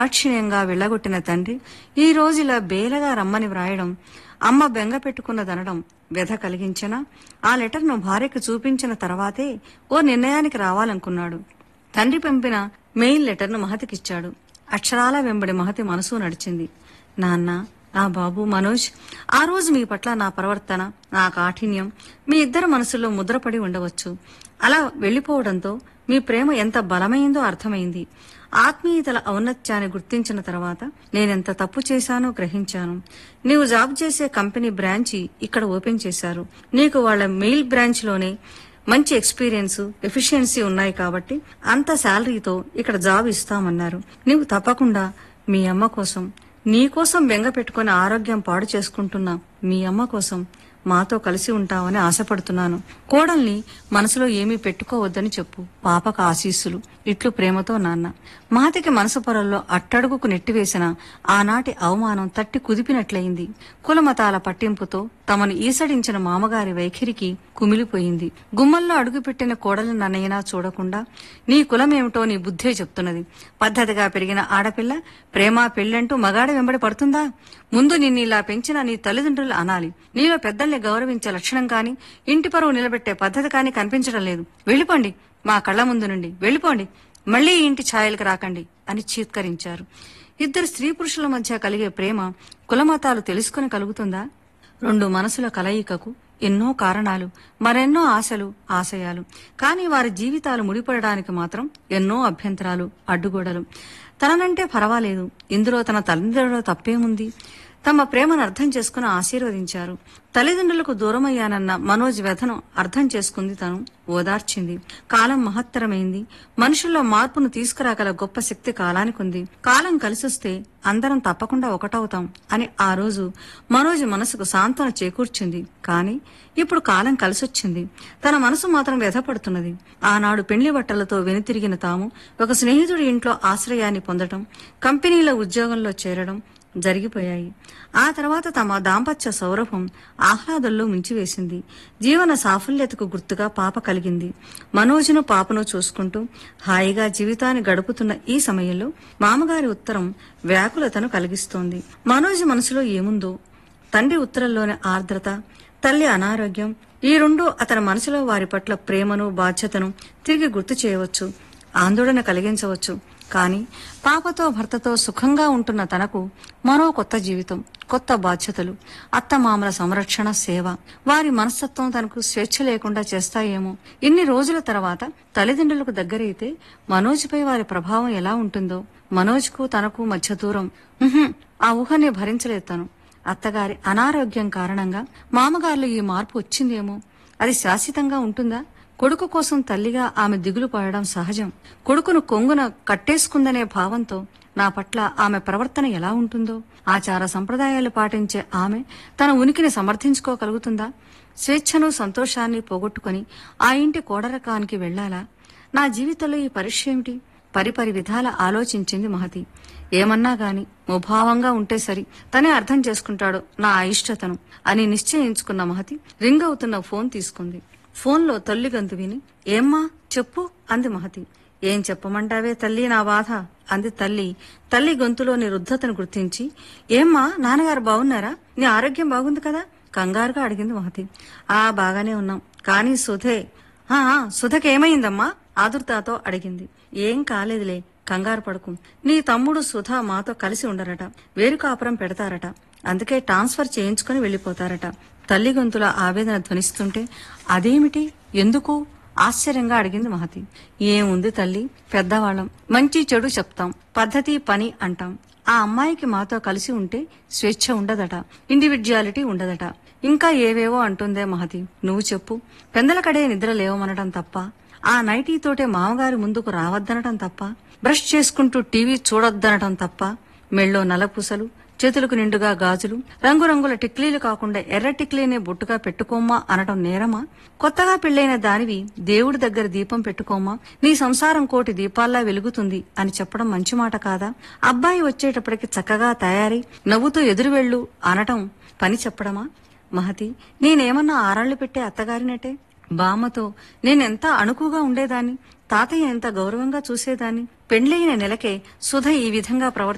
దాక్షిణ్యంగా వెళ్ళగొట్టిన తండ్రి ఈ రోజు ఇలా బేలగా రమ్మని వ్రాయడం అమ్మ బెంగ పెట్టుకున్నదనడం వ్యధ కలిగించిన ఆ లెటర్ను భార్యకు చూపించిన తర్వాతే ఓ నిర్ణయానికి రావాలనుకున్నాడు తండ్రి పంపిన మెయిల్ లెటర్ను మహతికిచ్చాడు అక్షరాల వెంబడి మహతి మనసు నడిచింది నాన్న నా బాబు మనోజ్ ఆ రోజు మీ పట్ల నా ప్రవర్తన నా కాఠిన్యం మీ ఇద్దరు మనసుల్లో ముద్రపడి ఉండవచ్చు అలా వెళ్లిపోవడంతో మీ ప్రేమ ఎంత బలమైందో అర్థమైంది ఆత్మీయతల ఔన్నత్యాన్ని గుర్తించిన తర్వాత నేనెంత తప్పు చేశానో గ్రహించాను నీవు జాబ్ చేసే కంపెనీ బ్రాంచి ఇక్కడ ఓపెన్ చేశారు నీకు వాళ్ళ మెయిల్ బ్రాంచ్ లోనే మంచి ఎక్స్పీరియన్స్ ఎఫిషియన్సీ ఉన్నాయి కాబట్టి అంత శాలరీతో ఇక్కడ జాబ్ ఇస్తామన్నారు నీవు తప్పకుండా మీ అమ్మ కోసం నీ కోసం బెంగ పెట్టుకుని ఆరోగ్యం పాడు చేసుకుంటున్న మీ అమ్మ కోసం మాతో కలిసి ఉంటావని ఆశపడుతున్నాను కోడల్ని మనసులో ఏమీ పెట్టుకోవద్దని చెప్పు పాపకు ఆశీస్సులు ఇట్లు ప్రేమతో నాన్న మాతకి మనసు పొరల్లో అట్టడుగుకు నెట్టివేసిన ఆనాటి అవమానం తట్టి కుదిపినట్లయింది కులమతాల పట్టింపుతో తమను ఈసడించిన మామగారి వైఖరికి కుమిలిపోయింది గుమ్మల్లో అడుగుపెట్టిన కోడలు నన్నయ్యనా చూడకుండా నీ కులమేమిటో నీ బుద్ధే చెప్తున్నది పద్ధతిగా పెరిగిన ఆడపిల్ల ప్రేమ పెళ్ళంటూ మగాడి వెంబడి పడుతుందా ముందు నిన్ను ఇలా పెంచిన నీ తల్లిదండ్రులు అనాలి నీలో పెద్దల్ని గౌరవించే లక్షణం కాని ఇంటి పరువు నిలబెట్టే పద్ధతి కాని కనిపించడం లేదు వెళ్ళిపోండి మా కళ్ళ ముందు నుండి వెళ్ళిపోండి మళ్లీ ఈ ఇంటి ఛాయలకు రాకండి అని చీత్కరించారు ఇద్దరు స్త్రీ పురుషుల మధ్య కలిగే ప్రేమ కులమతాలు తెలుసుకుని కలుగుతుందా రెండు మనసుల కలయికకు ఎన్నో కారణాలు మరెన్నో ఆశలు ఆశయాలు కానీ వారి జీవితాలు ముడిపడడానికి మాత్రం ఎన్నో అభ్యంతరాలు అడ్డుగోడలు తననంటే పర్వాలేదు ఇందులో తన తల్లిదండ్రుల తప్పేముంది తమ ప్రేమను అర్థం చేసుకుని ఆశీర్వదించారు తల్లిదండ్రులకు దూరమయ్యానన్న మనోజ్ వ్యధను అర్థం చేసుకుంది తను ఓదార్చింది కాలం మహత్తరమైంది మనుషుల్లో మార్పును తీసుకురాగల గొప్ప శక్తి కాలానికుంది కాలం కలిసొస్తే అందరం తప్పకుండా ఒకటవుతాం అని ఆ రోజు మనోజ్ మనసుకు సాంత్వన చేకూర్చింది కాని ఇప్పుడు కాలం కలిసొచ్చింది తన మనసు మాత్రం వ్యధపడుతున్నది ఆనాడు పెండ్లి బట్టలతో వెనుతిరిగిన తాము ఒక స్నేహితుడి ఇంట్లో ఆశ్రయాన్ని పొందడం కంపెనీలో ఉద్యోగంలో చేరడం జరిగిపోయాయి ఆ తర్వాత తమ దాంపత్య సౌరభం ఆహ్లాదంలో ముంచివేసింది జీవన సాఫల్యతకు గుర్తుగా పాప కలిగింది మనోజును పాపను చూసుకుంటూ హాయిగా జీవితాన్ని గడుపుతున్న ఈ సమయంలో మామగారి ఉత్తరం వ్యాకులతను కలిగిస్తోంది మనోజ్ మనసులో ఏముందో తండ్రి ఉత్తరంలోని ఆర్ద్రత తల్లి అనారోగ్యం ఈ రెండు అతని మనసులో వారి పట్ల ప్రేమను బాధ్యతను తిరిగి గుర్తు చేయవచ్చు ఆందోళన కలిగించవచ్చు కాని పాపతో భర్తతో సుఖంగా ఉంటున్న తనకు మరో కొత్త జీవితం కొత్త బాధ్యతలు అత్తమామల సంరక్షణ సేవ వారి మనస్తత్వం తనకు స్వేచ్ఛ లేకుండా చేస్తాయేమో ఇన్ని రోజుల తర్వాత తల్లిదండ్రులకు దగ్గరైతే మనోజ్పై వారి ప్రభావం ఎలా ఉంటుందో మనోజ్కు తనకు మధ్య దూరం ఉహుం, ఆ ఊహనే భరించలేదు తను అత్తగారి అనారోగ్యం కారణంగా మామగారిలో ఈ మార్పు వచ్చిందేమో అది శాశ్వతంగా ఉంటుందా కొడుకు కోసం తల్లిగా ఆమె దిగులు పడడం సహజం కొడుకును కొంగున కట్టేసుకుందనే భావంతో నా పట్ల ఆమె ప్రవర్తన ఎలా ఉంటుందో ఆచార సంప్రదాయాలు పాటించే ఆమె తన ఉనికిని సమర్థించుకోగలుగుతుందా స్వేచ్ఛను సంతోషాన్ని పోగొట్టుకుని ఆ ఇంటి కోడరకానికి వెళ్లాలా నా జీవితంలో ఈ పరీక్ష ఏమిటి పరిపరి విధాల ఆలోచించింది మహతి ఏమన్నా గాని ముభావంగా ఉంటే సరి తనే అర్థం చేసుకుంటాడు నా అయిష్టతను అని నిశ్చయించుకున్న మహతి రింగ్ అవుతున్న ఫోన్ తీసుకుంది ఫోన్లో తల్లి గంతు విని ఏమ్మా చెప్పు అంది మహతి ఏం చెప్పమంటావే తల్లి నా బాధ అంది తల్లి తల్లి గొంతులోని రుద్ధతను గుర్తించి ఏమ్మా నాన్నగారు బాగున్నారా నీ ఆరోగ్యం బాగుంది కదా కంగారుగా అడిగింది మహతి ఆ బాగానే ఉన్నాం కానీ సుధే ఆ ఆ, సుధకేమైందమ్మా ఆదుర్తాతో అడిగింది ఏం కాలేదులే కంగారు పడుకు నీ తమ్ముడు సుధా మాతో కలిసి ఉండరట వేరు కాపురం పెడతారట అందుకే ట్రాన్స్ఫర్ చేయించుకుని వెళ్లిపోతారట తల్లి గొంతుల ఆవేదన ధ్వనిస్తుంటే అదేమిటి ఎందుకు ఆశ్చర్యంగా అడిగింది మహతి ఏముంది తల్లి పెద్దవాళ్ళం మంచి చెడు చెప్తాం పద్ధతి పని అంటాం ఆ అమ్మాయికి మాతో కలిసి ఉంటే స్వేచ్ఛ ఉండదట ఇండివిడ్యువాలిటీ ఉండదట ఇంకా ఏవేవో అంటుందే మహతి నువ్వు చెప్పు పెందలకడే నిద్ర లేవమనడం తప్ప ఆ నైటీతోటే మామగారి ముందుకు రావద్దనటం తప్ప బ్రష్ చేసుకుంటూ టీవీ చూడొద్దనటం తప్ప మెళ్ళో నలపూసలు చేతులకు నిండుగా గాజులు రంగురంగుల టిక్లీలు కాకుండా ఎర్ర టిక్లీనే బొట్టుగా పెట్టుకోమ్మా అనటం నేరమా కొత్తగా పెళ్లైన దానివి దేవుడి దగ్గర దీపం పెట్టుకోమ్మా నీ సంసారం కోటి దీపాల్లా వెలుగుతుంది అని చెప్పడం మంచి మాట కాదా అబ్బాయి వచ్చేటప్పటికి చక్కగా తయారై నవ్వుతూ ఎదురు వెళ్ళు అనటం పని చెప్పడమా మహతి నేనేమన్నా ఆరాళ్లు పెట్టే అత్తగారినటే బామ్మతో నేనెంత అణుకుగా ఉండేదాన్ని తాతయ్య ఎంత గౌరవంగా చూసేదాన్ని పెండ్లైన నెలకే సుధ ఈ విధంగా ప్రవర్తి